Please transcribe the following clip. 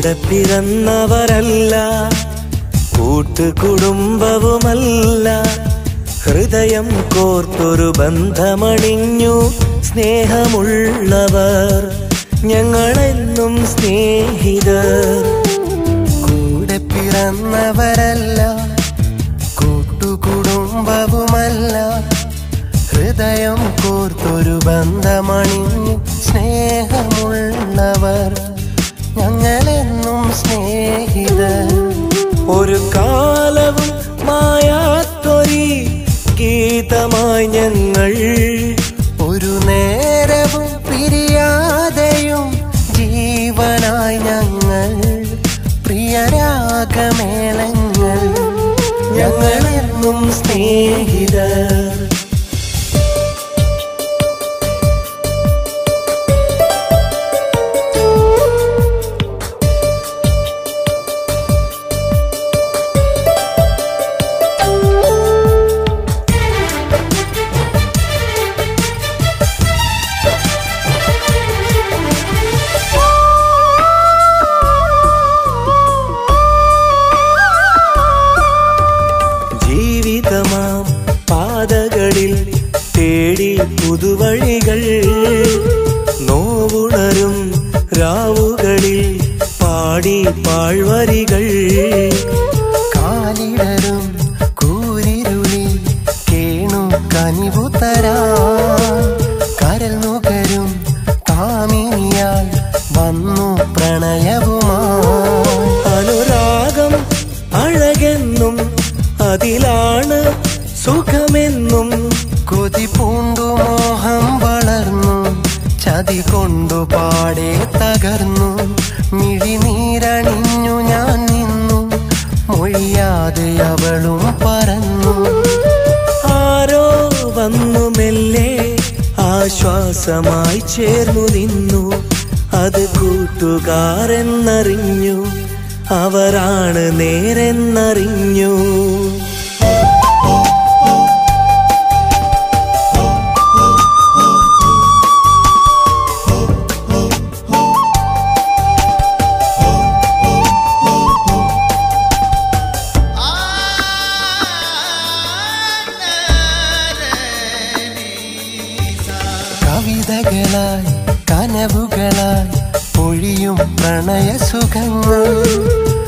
കൂടെ പിറന്നവരല്ല കൂട്ടുകുടുംബവുമല്ല ഹൃദയം കോർത്തൊരു ബന്ധമണിഞ്ഞു സ്നേഹമുള്ളവർ ഞങ്ങളെന്നും സ്നേഹിതർ കൂടെ പിറന്നവരല്ല കൂട്ടുകുടുംബവുമല്ല ഹൃദയം കോർത്തൊരു ബന്ധമണിഞ്ഞു സ്നേഹമുള്ളവർ ഞങ്ങളെന്നും സ്നേഹിതർ ഒരു കാലവും മായാത്തൊരി ഗീതമായി ഞങ്ങൾ ഒരു നേരവും പിരിയാതെയും ജീവനായി ഞങ്ങൾ പ്രിയരാഗമേളങ്ങൾ ഞങ്ങളെന്നും സ്നേഹിതർ ജീവിതമാം പാതകളിൽ തേടി പുതുവഴികൾ നോവുണരും രാവുകളിൽ പാടി പാഴ്വരികൾ കാലിടരും കൂരിരുളി കേണു കനിവു തരാ കരൽ നുകരും കാമിനിയാൽ വന്നു പ്രണയവുമായി അനുരാഗം അഴകെന്നും അതിലാണ് സുഖമെന്നും കൊതി പൂണ്ടു മോഹം വളർന്നു ചതി കൊണ്ടു പാടെ തകർന്നു മിഴിനീരണിഞ്ഞു ഞാൻ നിന്നു മൊഴിയാതെ അവളും പറന്നു ആരോ വന്നു മെല്ലെ ആശ്വാസമായി ചേർന്നു നിന്നു അത് കൂട്ടുകാരെന്നറിഞ്ഞു അവരാണ് നേരെന്നറിഞ്ഞു കവിതകളായി കനവുകളായി പൊഴിയും പ്രണയ സുഖങ്ങൾ